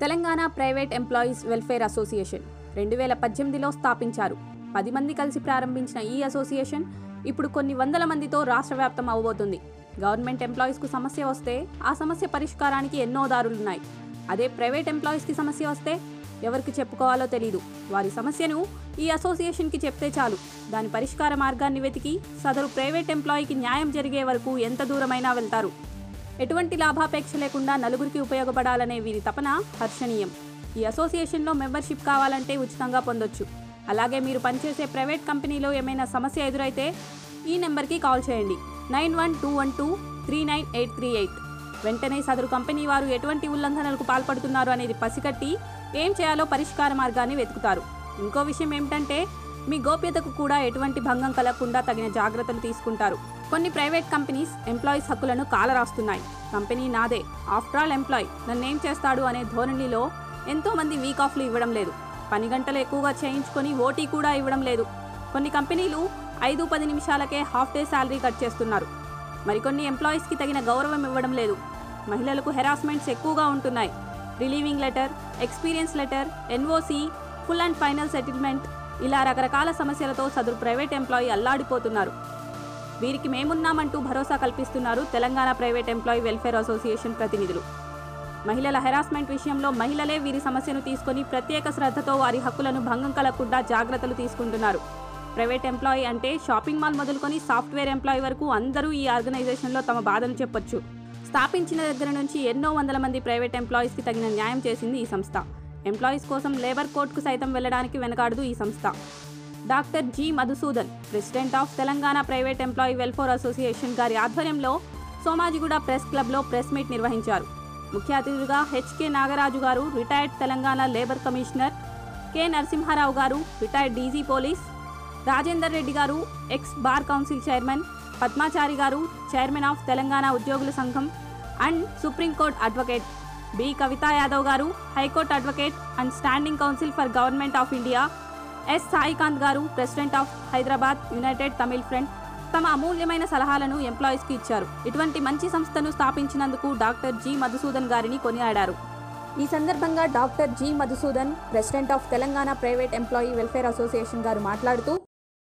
Telangana private employees welfare association రెండు వేల పద్దెనిమిదిలో స్థాపించారు పది మంది కలిసి ప్రారంభించిన ఈ అసోసియేషన్ ఇప్పుడు కొన్ని వందల మందితో రాష్ట్ర వ్యాప్తం అవబోతుంది గవర్నమెంట్ ఎంప్లాయీస్కు సమస్య వస్తే ఆ సమస్య పరిష్కారానికి ఎన్నో దారులున్నాయి అదే ప్రైవేట్ ఎంప్లాయీస్కి సమస్య వస్తే ఎవరికి చెప్పుకోవాలో తెలీదు వారి సమస్యను ఈ అసోసియేషన్కి చెప్తే చాలు దాని పరిష్కార మార్గాన్ని వెతికి సదరు ప్రైవేట్ ఎంప్లాయీకి న్యాయం జరిగే వరకు ఎంత దూరమైనా వెళ్తారు ఎటువంటి లాభాపేక్ష లేకుండా నలుగురికి ఉపయోగపడాలనే వీరి తపన హర్షణీయం ఈ అసోసియేషన్లో మెంబర్షిప్ కావాలంటే ఉచితంగా పొందొచ్చు అలాగే మీరు పనిచేసే ప్రైవేట్ కంపెనీలో ఏమైనా సమస్య ఎదురైతే ఈ నెంబర్కి కాల్ చేయండి nine one two one two three nine eight three eight వెంటనే సదరు కంపెనీ వారు ఎటువంటి ఉల్లంఘనలకు పాల్పడుతున్నారు అనేది పసిగట్టి ఏం చేయాలో పరిష్కార మార్గాన్ని వెతుకుతారు ఇంకో విషయం ఏమిటంటే మీ గోప్యతకు కూడా ఎటువంటి భంగం కలగకుండా తగిన జాగ్రత్తలు తీసుకుంటారు కొన్ని ప్రైవేట్ కంపెనీస్ ఎంప్లాయీస్ హక్కులను కాలరాస్తున్నాయి కంపెనీ నాదే ఆఫ్టర్ ఆల్ ఎంప్లాయ్ నన్నేం చేస్తాడు అనే ధోరణిలో ఎంతో మంది వీక్ ఆఫ్లు ఇవ్వడం లేదు పని గంటలు ఎక్కువగా చేయించుకొని ఓటీ కూడా ఇవ్వడం లేదు కొన్ని కంపెనీలు ఐదు పది నిమిషాలకే హాఫ్ డే శాలరీ కట్ చేస్తున్నారు మరికొన్ని ఎంప్లాయీస్కి తగిన గౌరవం ఇవ్వడం లేదు మహిళలకు హెరాస్మెంట్స్ ఎక్కువగా ఉంటున్నాయి relieving letter experience letter NOC full and final settlement ఇలా రకరకాల సమస్యలతో సదరు ప్రైవేట్ ఎంప్లాయీ అల్లాడిపోతున్నారు వీరికి మేమున్నామంటూ భరోసా కల్పిస్తున్నారు Telangana private employee welfare association ప్రతినిధులు మహిళల హెరాస్మెంట్ విషయంలో మహిళలే వీరి సమస్యను తీసుకొని ప్రత్యేక శ్రద్ధతో వారి హక్కులను భంగం కలగకుండా జాగ్రత్తలు తీసుకుంటున్నారు ప్రైవేట్ ఎంప్లాయీ అంటే షాపింగ్ మాల్ మొదలుకొని సాఫ్ట్వేర్ ఎంప్లాయీ వరకు అందరూ ఈ ఆర్గనైజేషన్లో తమ బాధను చెప్పొచ్చు స్థాపించిన దగ్గర నుంచి ఎన్నో వందల మంది ప్రైవేట్ ఎంప్లాయీస్కి తగిన న్యాయం చేసింది ఈ సంస్థ ఎంప్లాయీస్ కోసం లేబర్ కోర్టుకు సైతం వెళ్ళడానికి వెనకాడదు ఈ సంస్థ doctor G Madhusudan president of Telangana private employee welfare association గారి ఆధ్వర్యంలో సోమాజిగూడ ప్రెస్ క్లబ్లో ప్రెస్ మీట్ నిర్వహించారు ముఖ్య అతిథులుగా HK Nagaraju garu retired Telangana labour commissioner K Narasimha Rao garu retired DG police Rajender Reddy garu ex bar council chairman Padmachari garu chairman of Telangana ఉద్యోగుల సంఘం and supreme court advocate B Kavitha Yadav garu high court advocate and standing counsel for government of India S Saikanth గారు president of Hyderabad united Tamil front తమ అమూల్యమైన సలహాలను ఎంప్లాయీస్కి ఇచ్చారు ఇటువంటి మంచి సంస్థను స్థాపించినందుకు డాక్టర్ జి మధుసూదన్ గారిని కొనియాడారు ఈ సందర్భంగా doctor G Madhusudan president of Telangana private employee welfare association garu మాట్లాడుతూ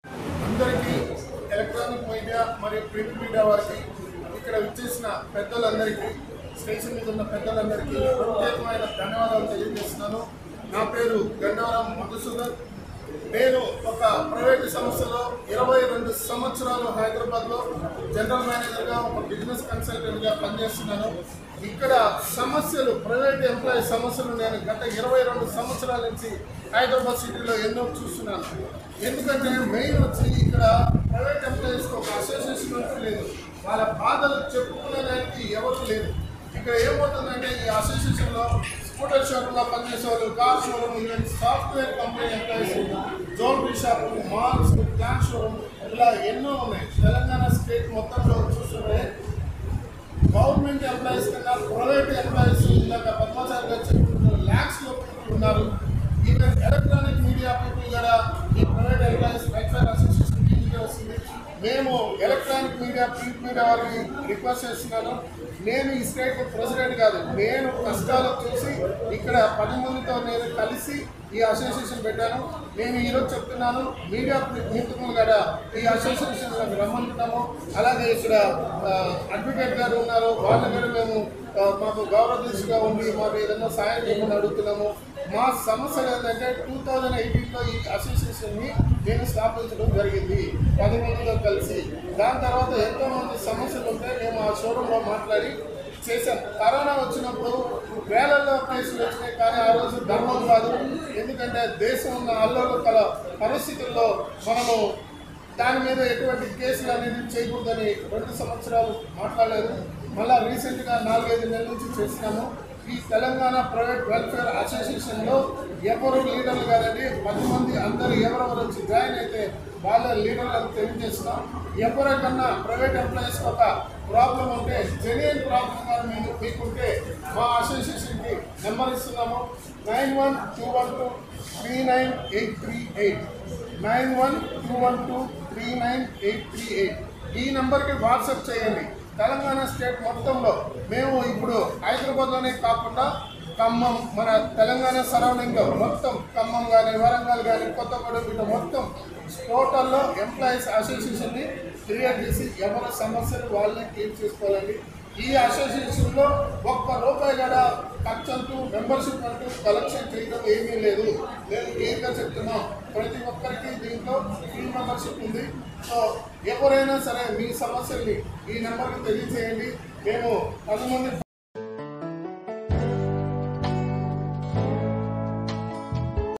అందరికీ ఎలక్ట్రానిక్ మీడియా మరియు ప్రింట్ మీడియా వారికి ఇక్కడ విచ్చేసిన పెద్దలందరికీ స్టేషన్ మీద ఉన్న పెద్దలందరికీ ప్రత్యేకమైన ధన్యవాదాలు తెలియజేస్తున్నాను నా పేరు గండవరం మధుసూదన్ నేను ఒక ప్రైవేటు సంస్థలో ఇరవై రెండు సంవత్సరాలు హైదరాబాద్లో జనరల్ మేనేజర్గా ఒక బిజినెస్ కన్సల్టెంట్గా పనిచేస్తున్నాను ఇక్కడ సమస్యలు ప్రైవేట్ ఎంప్లాయీ సమస్యలు నేను గత ఇరవై రెండు సంవత్సరాల నుంచి హైదరాబాద్ సిటీలో ఎన్నో చూస్తున్నాను ఎందుకంటే మెయిన్ వచ్చి ఇక్కడ ప్రైవేట్ ఎంప్లాయీస్కి ఒక అసోసియేషన్ అంటూ లేదు వాళ్ళ బాధలు చెప్పుకునేదానికి ఎవరు లేదు ఇక్కడ ఏమవుతుందంటే ఈ అసోసియేషన్లో స్కూటర్ షోరూంలో పనిచేసే వాళ్ళు car showroom even software company employees jewellery షాపులు మాల్స్ ప్లాంట్ షోరూమ్ ఇలా ఎన్నో ఉన్నాయి తెలంగాణ స్టేట్ మొత్తంలో చూస్తుంటే గవర్నమెంట్ ఎంప్లాయీస్ కన్నా ప్రైవేట్ ఎంప్లాయీస్ ఇందాక పద్మాచారి గారు చెప్పుకుంటున్నారు ల్యాక్స్ లో people ఉన్నారు ఈవెన్ ఎలక్ట్రానిక్ మీడియా పీపుల్ కూడా ఈ private employees welfare association meeting వస్తుంది మేము ఎలక్ట్రానిక్ మీడియా ప్రింట్ మీడియా వారికి రిక్వెస్ట్ చేస్తున్నాను నేను ఈ స్టేట్ ప్రెసిడెంట్ కాదు నేను కష్టాలు చూసి ఇక్కడ పది మందితో నేను కలిసి ఈ అసోసియేషన్ పెట్టాను నేను ఈరోజు చెప్తున్నాను మీడియా మిత్రులు కూడా ఈ అసోసియేషన్ రమ్మంటున్నాము అలాగే ఇక్కడ ఆ, అడ్వకేట్ గారు ఉన్నారు వాళ్ళ కూడా మేము ఆ, మాకు గౌరవ దృష్టిగా ఉండి మాకు ఏదైనా సాయం చేయమని అడుగుతున్నాము మా సమస్యలు ఏంటంటే టూ థౌజండ్ ఎయిటీన్లో ఈ అసోసియేషన్ని నేను స్థాపించడం జరిగింది పది మందితో కలిసి దాని తర్వాత ఎంతో మంది సమస్యలు ఉంటే మేము ఆ షోరూంలో మాట్లాడి చేశాం కరోనా వచ్చినప్పుడు వేలల్లో కేసులు వచ్చినాయి కానీ ఆ రోజు ధర్మం కాదు ఎందుకంటే దేశం ఉన్న అల్లలో కల పరిస్థితుల్లో మనము దాని మీద ఎటువంటి కేసులు అనేది చేయకూడదని రెండు సంవత్సరాలు మాట్లాడలేదు మళ్ళా రీసెంట్గా నాలుగైదు నెలల నుంచి చేసినాము ఈ తెలంగాణ ప్రైవేట్ వెల్ఫేర్ అసోసియేషన్లో ఎవరు లీడర్లు కాదండి పది మంది అందరూ ఎవరెవరు వచ్చి జాయిన్ అయితే వాళ్ళ లీడర్లకు తెలియజేస్తున్నాం ఎవరికన్నా ప్రైవేట్ ఎంప్లాయీస్ ఒక ప్రాబ్లం ఉంటే జెన్యున్ ప్రాబ్లం కానీ మీరు మీకుంటే మా అసోసియేషన్కి నెంబర్ ఇస్తున్నాము nine one two one two three nine eight three eight nine one two one two three nine eight three eight ఈ నెంబర్కి వాట్సాప్ చేయండి తెలంగాణ స్టేట్ మొత్తంలో మేము ఇప్పుడు హైదరాబాద్లోనే కాకుండా ఖమ్మం మన తెలంగాణ సరౌండింగ్ మొత్తం ఖమ్మం కానీ వరంగల్ కానీ కొత్తగూడెం ఇట్లా మొత్తం టోటల్లో ఎంప్లాయీస్ అసోసియేషన్ని క్రియేట్ చేసి ఎవరి సమస్యలు వాళ్ళని క్లియర్ చేసుకోవాలండి ఈ అసోసియేషన్లో ఒక్క రూపాయి కూడా ఖర్చు అంటూ మెంబర్షిప్ అంటూ కలెక్షన్ చేయడం ఏమీ లేదు నేను క్లియర్గా చెప్తున్నాం ప్రతి ఒక్కరికి దీంట్లో ఫ్రీ మెంబర్షిప్ ఉంది సో ఎవరైనా సరే మీ సమస్యల్ని ఈ నెంబర్కి తెలియజేయండి మేము పదకొండు